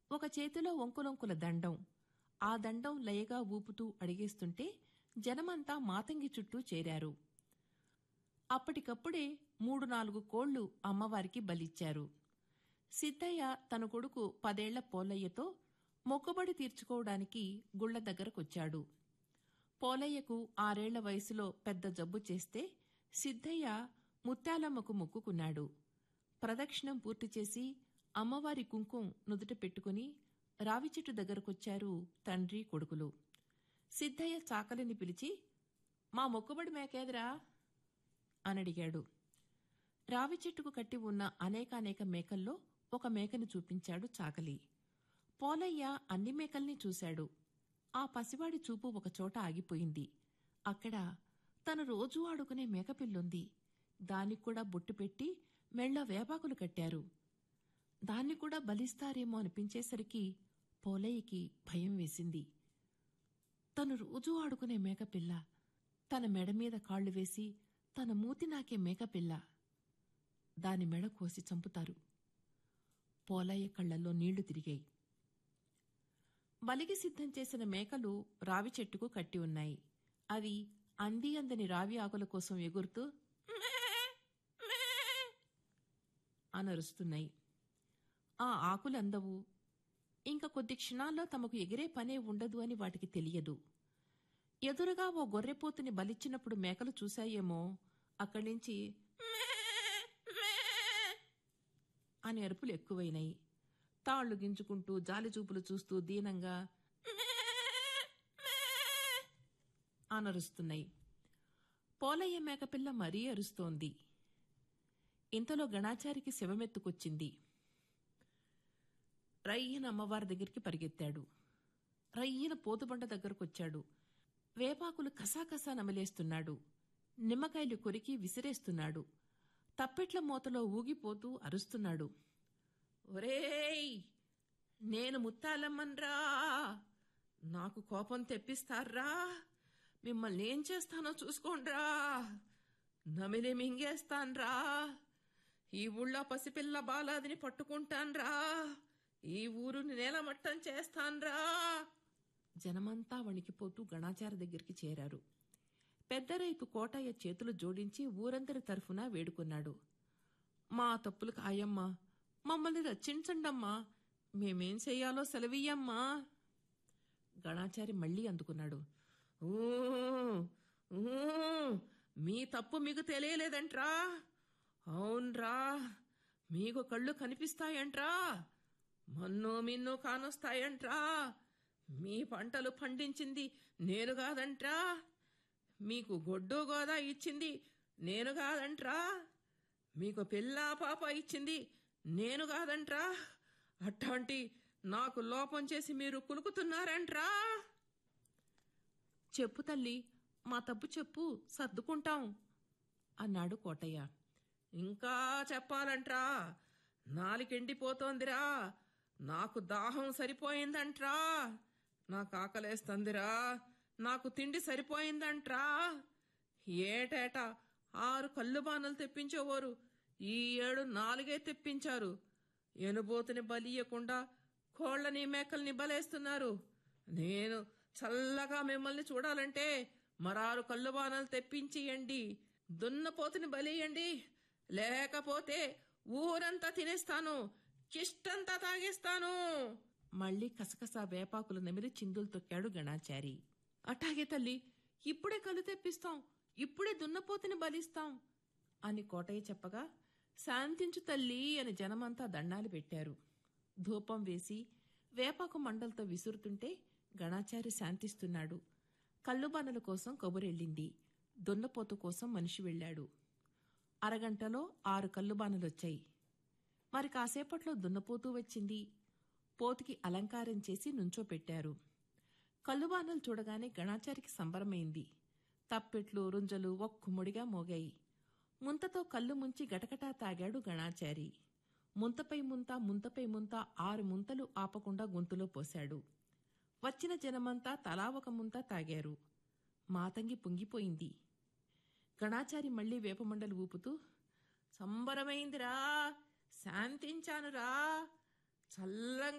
ఒక చేతిలో వంకులొంకుల దండం ఆ దండం లయగా ఊపుతూ అడిగేస్తుంటే జనమంతా మాతంగి చుట్టూ చేరారు అప్పటికప్పుడే మూడు నాలుగు కోళ్లు అమ్మవారికి బలిచ్చారు సిద్ధయ్య తన కొడుకు పదేళ్ల పోలయ్యతో మొక్కుబడి తీర్చుకోవడానికి గుళ్ల దగ్గరకొచ్చాడు పోలయ్యకు ఆరేళ్ల వయసులో పెద్ద జబ్బు చేస్తే సిద్ధయ్య ముత్యాలమ్మకు మొక్కుకున్నాడు ప్రదక్షిణం పూర్తి చేసి అమ్మవారి కుంకుం నుదుట పెట్టుకుని రావిచెట్టు దగ్గరకొచ్చారు తండ్రి కొడుకులు సిద్ధయ్య చాకలిని పిలిచి మా మొక్కుబడి మేకేదిరా అనడిగాడు రావి చెట్టుకు కట్టి ఉన్న అనేకానేక మేకల్లో ఒక మేకను చూపించాడు చాకలి పోలయ్య అన్ని మేకల్ని చూశాడు ఆ పసివాడి చూపు ఒకచోట ఆగిపోయింది అక్కడ తను రోజూ ఆడుకునే మేకపిల్లుంది దానికి కూడా బొట్టు పెట్టి మెళ్ళ వేపాకులు కట్టారు దాన్ని కూడా బలిస్తారేమో అనిపించేసరికి పోలయ్యకి భయం వేసింది తను రోజూ ఆడుకునే మేకపిల్ల తన మెడ మీద కాళ్లు వేసి తన మూతి నాకే మేకపిల్ల దాని మెడ కోసి చంపుతారు పోలయ్య కళ్లల్లో నీళ్లు తిరిగాయి బలికి సిద్ధం చేసిన మేకలు రావి చెట్టుకు కట్టి ఉన్నాయి అవి అంది అందని రావి ఆకుల కోసం ఎగురుతూ అనరుస్తున్నాయి ఆ ఆకులందవు ఇంక కొద్ది క్షణాల్లో తమకు ఎగిరే పనే ఉండదు అని వాటికి తెలియదు ఎదురుగా ఓ గొర్రెపోతుని బలిచ్చినప్పుడు మేకలు చూశాయేమో అక్కడి నుంచి అని అరుపులు ఎక్కువైనాయి తాళ్లు గింజుకుంటూ జాలిచూపులు చూస్తూ దీనంగా అనరుస్తున్నాయి పోలయ్య మేకపిల్ల మరీ అరుస్తోంది ఇంతలో గణాచారికి శవమెత్తుకొచ్చింది రయ్యన అమ్మవారి దగ్గరికి పరిగెత్తాడు రయ్యన పోతుబండ దగ్గరకొచ్చాడు వేపాకులు కసాకసా నమలేస్తున్నాడు నిమ్మకాయలు కొరికి విసిరేస్తున్నాడు తప్పెట్ల మూతలో ఊగిపోతూ అరుస్తున్నాడు ఒరేయ్ నేను ముత్తాలమ్మన్రా నాకు కోపం తెప్పిస్తారా మిమ్మల్ని ఏం చేస్తానో చూసుకోండ్రా నమిలి మింగేస్తాన్రా ఈ ఊళ్ళో పసిపిల్ల బాలాదిని పట్టుకుంటాన్రా ఈ ఊరుని నేలమట్టం చేస్తాన్రా జనమంతా వణికిపోతూ గణాచార దగ్గరికి చేరారు పెద్ద రైతు కోటయ్య చేతులు జోడించి ఊరందరి తరఫున వేడుకున్నాడు మా తప్పులు కాయమ్మా మమ్మల్ని రక్షించండమ్మా మేమేం చెయ్యాలో సెలవియ్యమ్మా గణాచారి మళ్లీ అందుకున్నాడు "ఊ, ఊ, మీ తప్పు మీకు తెలియలేదంట్రా అవునరా మీకు కళ్ళు కనిపిస్తాయంట్రా మన్ను మిన్ను కానొస్తాయంట్రా మీ పంటలు పండించింది నేను కాదంట్రా మీకు గొడ్డు గోదా ఇచ్చింది నేను కాదంట్రా మీకు పిల్ల పాప ఇచ్చింది నేను కాదంట్రా అట్లాంటి నాకు లోపం చేసి మీరు కులుకుతున్నారంట్రా చెప్పు తల్లి మా తప్పు చెప్పు సర్దుకుంటాం అన్నాడు కోటయ్య ఇంకా చెప్పాలంట్రా నాలికెండిపోతోందిరా నాకు దాహం సరిపోయిందంట్రా నాకు ఆకలేస్తుందిరా నాకు తిండి సరిపోయిందంట్రా ఏటేటా ఆరు కళ్ళు బాణలు తెప్పించేవారు ఈ ఏడు నాలుగే తెప్పించారు ఎనుబోతుని బలియకుండా కోళ్లని మేకల్ని బలేస్తున్నారు నేను చల్లగా మిమ్మల్ని చూడాలంటే మరారు కళ్ళు బాణాలు తెప్పించియండి దున్నపోతుని బలియండి లేకపోతే ఊరంతా తినేస్తాను కిష్టంతా తాగేస్తాను మళ్ళీ కసకస వేపాకులు నమిలి చిందులు తొక్కాడు గణాచారి అట్టాగే తల్లి ఇప్పుడే కళ్ళు తెప్పిస్తాం ఇప్పుడే దున్నపోతుని బలిస్తాం అని కోటయ్య చెప్పగా శాంతించు తల్లి అని జనమంతా దండాలు పెట్టారు ధూపం వేసి వేపాకు మండలతో విసురుతుంటే గణాచారి శాంతిస్తున్నాడు కళ్ళుబానల కోసం కబురెళ్ళింది దున్నపోతు కోసం మనిషి వెళ్ళాడు అరగంటలో ఆరు కళ్ళుబానలొచ్చాయి మరి కాసేపట్లో దున్నపోతూ వచ్చింది పోతుకి అలంకారం చేసి నుంచోపెట్టారు కళ్ళుబానలు చూడగానే గణాచారికి సంబరమైంది తప్పెట్లు రుంజలు ఒక్కుముడిగా మోగాయి ముంతతో కళ్ళు ముంచి గటగటా తాగాడు గణాచారి ముంతపై ముంత ముంతపై ముంత ఆరు ముంతలు ఆపకుండా గొంతులో పోశాడు వచ్చిన జనమంతా తలా ఒక ముంత తాగారు మాతంగి పొంగిపోయింది గణాచారి మళ్లీ వేపమండలు ఊపుతూ సంబరమైందిరా శాంతించానురా చల్లంగా